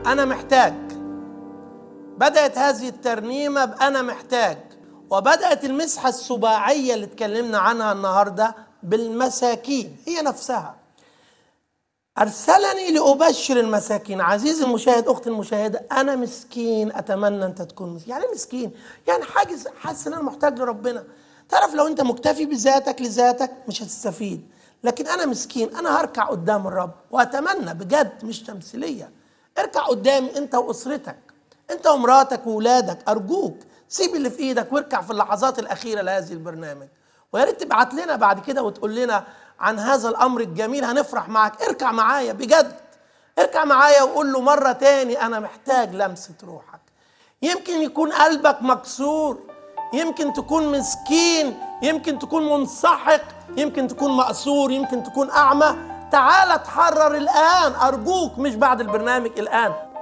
أنا محتاج بدأت هذه الترنيمة بأنا محتاج وبدأت المسحة السباعية اللي اتكلمنا عنها النهاردة بالمساكين هي نفسها أرسلني لأبشر المساكين عزيزي المشاهد أختي المشاهدة أنا مسكين أتمنى أنت تكون مسكين يعني إيه مسكين يعني حاجز حاسس إن أنا محتاج لربنا تعرف لو أنت مكتفي بذاتك لذاتك مش هتستفيد لكن أنا مسكين أنا هركع قدام الرب وأتمنى بجد مش تمثيلية اركع قدامي أنت وأسرتك أنت ومراتك وولادك أرجوك سيب اللي في إيدك واركع في اللحظات الأخيرة لهذه البرنامج ويا ريت تبعت لنا بعد كده وتقول لنا عن هذا الامر الجميل هنفرح معاك اركع معايا بجد اركع معايا وقول له مره تاني انا محتاج لمسه روحك يمكن يكون قلبك مكسور يمكن تكون مسكين يمكن تكون منسحق يمكن تكون مأسور يمكن تكون أعمى تعال اتحرر الآن أرجوك مش بعد البرنامج الآن